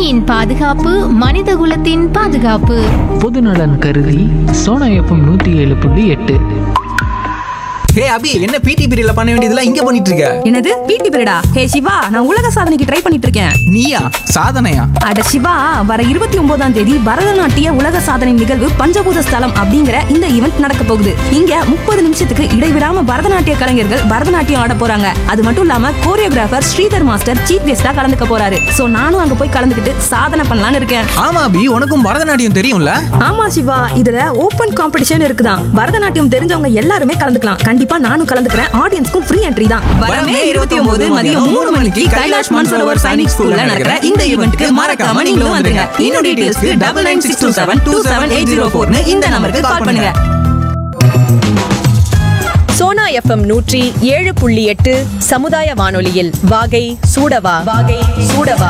பூமியின் பாதுகாப்பு மனிதகுலத்தின் பாதுகாப்பு பொதுநலன் கருதி சோனா எஃப்எம் நூற்றி ஏழு புள்ளி எட்டு ஹே அபி என்ன பிடி பீரியட்ல பண்ண வேண்டியதெல்லாம் இங்க பண்ணிட்டு இருக்க என்னது பிடி பீரியடா ஹே சிவா நான் உலக சாதனைக்கு ட்ரை பண்ணிட்டு இருக்கேன் நீயா சாதனையா அட சிவா வர இருபத்தி ஒன்பதாம் தேதி பரதநாட்டிய உலக சாதனை நிகழ்வு பஞ்சபூத ஸ்தலம் அப்படிங்கிற இந்த ஈவெண்ட் நடக்க போகுது இங்க முப்பது நிமிஷத்துக்கு இடைவிடாம பரதநாட்டிய கலைஞர்கள் பரதநாட்டியம் ஆட போறாங்க அது மட்டும் இல்லாம கோரியோகிராஃபர் ஸ்ரீதர் மாஸ்டர் சீஃப் கெஸ்டா கலந்துக்க போறாரு சோ நானும் அங்க போய் கலந்துக்கிட்டு சாதனை பண்ணலாம்னு இருக்கேன் ஆமா அபி உனக்கும் பரதநாட்டியம் தெரியும்ல ஆமா சிவா இதுல ஓபன் காம்படிஷன் இருக்குதான் பரதநாட்டியம் தெரிஞ்சவங்க எல்லாருமே கலந்துக்கலாம் கண்டிப்பா நானும் கலந்துக்கிறேன் ஆடியன்ஸ்க்கும் ஃப்ரீ என்ட்ரி தான் வரமே இருபத்தி ஒன்பது மதியம் மூணு மணிக்கு கைலாஷ் மான்சரோவர் சைனிக் ஸ்கூல்ல நடக்கிற இந்த ஈவெண்ட்க்கு மறக்காம நீங்களும் வந்துருங்க இன்னும் டீடைல்ஸ்க்கு double nine six two seven two seven eight zero ஃபோர்னு இந்த நம்பருக்கு கால் பண்ணுங்க சோனா எஃப்எம் நூற்றி ஏழு புள்ளி எட்டு சமுதாய வானொலியில் வாகை சூடவா வாகை சூடவா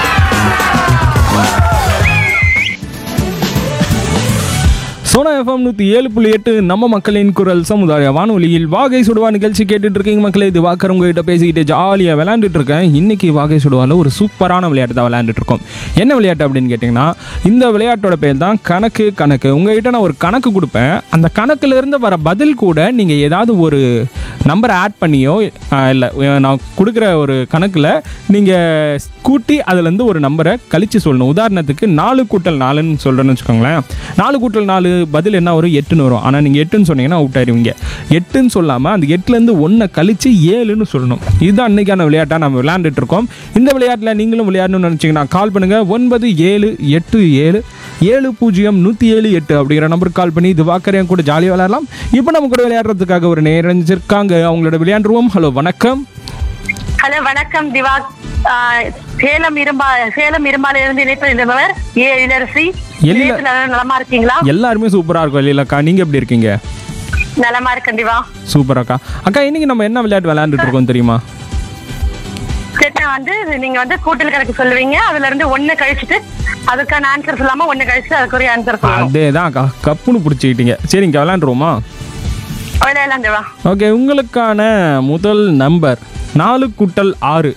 சோனா எஃப்எம் நூற்றி ஏழு புள்ளி எட்டு நம்ம மக்களின் குரல் சமுதாய வானொலியில் வாகை சுடுவா நிகழ்ச்சி கேட்டுட்டு இருக்கீங்க மக்களே இது வாக்கர் உங்ககிட்ட பேசிக்கிட்டு ஜாலியாக விளையாண்டுட்டு இருக்கேன் இன்னைக்கு வாகை சுடுவால ஒரு சூப்பரான விளையாட்டு தான் விளையாண்டுட்டு இருக்கோம் என்ன விளையாட்டு அப்படின்னு கேட்டிங்கன்னா இந்த விளையாட்டோட பேர் தான் கணக்கு கணக்கு உங்ககிட்ட நான் ஒரு கணக்கு கொடுப்பேன் அந்த கணக்குல இருந்து வர பதில் கூட நீங்கள் ஏதாவது ஒரு நம்பரை ஆட் பண்ணியோ இல்லை நான் கொடுக்குற ஒரு கணக்கில் நீங்கள் கூட்டி அதுலேருந்து ஒரு நம்பரை கழித்து சொல்லணும் உதாரணத்துக்கு நாலு கூட்டல் நாலுன்னு சொல்கிறேன்னு வச்சுக்கோங்களேன் நாலு கூட்டல் நாலு பதில் என்ன வரும் எட்டுன்னு வரும் ஆனால் நீங்கள் எட்டுன்னு சொன்னீங்கன்னா அவுட் ஆயிருவீங்க எட்டுன்னு சொல்லாமல் அந்த எட்டுலேருந்து ஒன்றை கழித்து ஏழுன்னு சொல்லணும் இதுதான் அன்னைக்கான விளையாட்டாக நம்ம விளையாண்டுட்டு இருக்கோம் இந்த விளையாட்டில் நீங்களும் விளையாடணும்னு நினச்சிங்கன்னா கால் பண்ணுங்கள் ஒன்பது ஏழு எட்டு ஏழு ஏழு பூஜ்ஜியம் நூற்றி ஏழு எட்டு அப்படிங்கிற நம்பருக்கு கால் பண்ணி இது வாக்கரையும் கூட ஜாலியாக விளையாடலாம் இப்போ நம்ம கூட விளையாடுறதுக்காக ஒரு நேரஞ்சிருக்காங்க அவங்களோட விளையாண்டுருவோம் ஹலோ வணக்கம் ஹலோ வணக்கம் திவா ஆ, சேலம் இரும்பா சேலம் இரும்பால இருந்து இணைப்பு இருந்தவர் ஏ இளரசி எழில- இணைப்புல நலமா இருக்கீங்களா எல்லாருமே சூப்பராக இருக்கும் இல்லைல்லக்கா நீங்கள் எப்படி இருக்கீங்க நலமா இருக்கேன் திவா சூப்பர் அக்கா அக்கா இன்னைக்கு நம்ம என்ன விளையாட்டு விளையாண்டுட்டு இருக்கோம் தெரியுமா கேட்டா வந்து நீங்க வந்து கூட்டல் கணக்கு சொல்லுவீங்க அதுல இருந்து ஒண்ணு கழிச்சிட்டு அதுக்கான ஆன்சர் சொல்லாம ஒண்ணு கழிச்சு அதுக்குரிய ஆன்சர் சொல்லணும் அதே தான் அக்கா கப்புன்னு பிடிச்சிக்கிட்டீங்க சரிங்க விளையாண்டுருவோமா விளையாடலாம் திவா ஓகே உங்களுக்கான முதல் நம்பர் நாலு கூட்டல் ஆறு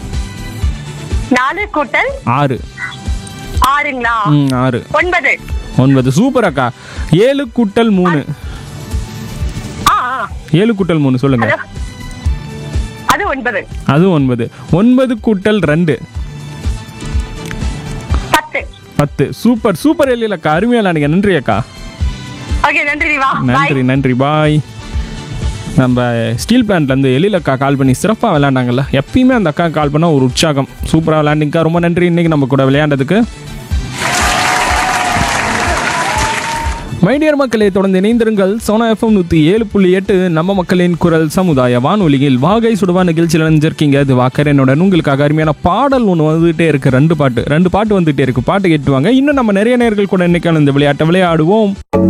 நாலு கூட்டல் ஆறு ஆறுங்களா ம் ஆறு ஒன்பது ஒன்பது சூப்பர் அக்கா ஏழு கூட்டல் மூணு ஆ ஆ. ஏழு கூட்டல் மூணு சொல்லுங்க ஹலோ அது ஒன்பது அது ஒன்பது ஒன்பது கூட்டல் ரெண்டு பத்து பத்து சூப்பர் சூப்பர் எழிலக்கா அருமையா விளையாடுங்க நன்றி அக்கா ஓகே நன்றி திவா பாய் நன்றி நன்றி பாய் நம்ம ஸ்டீல் பிளான்ட்லேருந்து எழிலக்கா கால் பண்ணி சிறப்பாக விளையாண்டாங்கல்ல எப்பயுமே அந்த அக்கா கால் பண்ணால் ஒரு உற்சாகம் சூப்பராக விளையாண்டிங்கக்கா ரொம்ப நன்றி இன்னைக்கு நம்ம கூட விளையாண்டதுக்கு மைடியர் மக்களே தொடர்ந்து இணைந்திருங்கள் சோனா எஃப்எம் நூற்றி ஏழு புள்ளி எட்டு நம்ம மக்களின் குரல் சமுதாய வானொலியில் வாகை சுடுவா நிகழ்ச்சியில் நினைஞ்சிருக்கீங்க அது வாக்கரனுடன் உங்களுக்காக அருமையான பாடல் ஒன்று வந்துகிட்டே இருக்கு ரெண்டு பாட்டு ரெண்டு பாட்டு வந்துகிட்டே இருக்கு பாட்டு கேட்டுவாங்க இன்னும் நம்ம நிறைய நேர்கள் கூட இன்னைக்கான இந்த விளையாட்டை விளையாடுவோம்